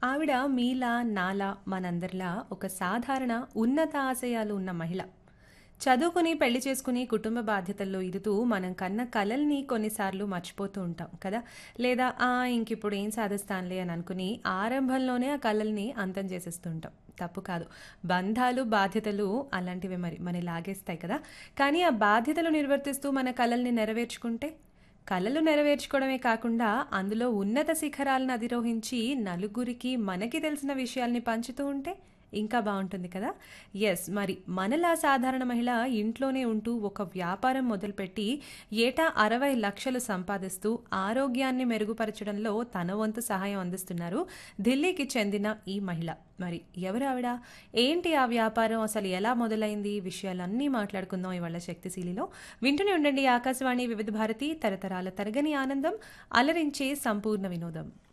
ఆవిడ మీలా, నాలా, మనందరిలా ఒక సాధారణ, ఉన్నత ఆశయాలు ఉన్న మహిళ. చదువుకుని, పెళ్లి చేసుకుని, కుటుంబ బాధ్యతల్లో ఇరుతూ మనం కన్న కలల్ని కొన్నిసార్లు మర్చిపోతూ ఉంటాం కదా! లేదా ఆ! ఇంకిప్పుడు ఏం సాధిస్తానులే అని అనుకుని ఆరంభంలోనే ఆ కలల్ని అంతం చేసేస్తూ ఉంటాం. తప్పు కాదు. బంధాలు, బాధ్యతలు అలాంటివే మరి. మనని లాగేస్తాయి కదా! కానీ ఆ బాధ్యతలు నిర్వర్తిస్తూ మన కలల్ని నెరవేర్చుకుంటే? కలలు నెరవేర్చుకోవడమే కాకుండా అందులో ఉన్నత శిఖరాలను అధిరోహించి నలుగురికి మనకి తెలిసిన విషయాల్ని పంచుతూ ఉంటే ఇంకా బావుంటుంది కదా! యెస్. మరి మనలా సాధారణ మహిళ ఇంట్లోనే ఉంటూ ఒక వ్యాపారం మొదలుపెట్టి ఏటా 60,00,000 సంపాదిస్తూ ఆరోగ్యాన్ని మెరుగుపరచడంలో తన వంతు సహాయం అందిస్తున్నారు ఢిల్లీకి చెందిన ఈ మహిళ. మరి ఎవరావిడ? ఏంటి ఆ వ్యాపారం? అసలు ఎలా మొదలైంది? విషయాలన్నీ మాట్లాడుకుందాం ఇవాళ శక్తిశీలిలో. వింటూనే ఉండండి ఆకాశవాణి వివిధ భారతి తరతరాల తరగని ఆనందం అలరించే సంపూర్ణ వినోదం.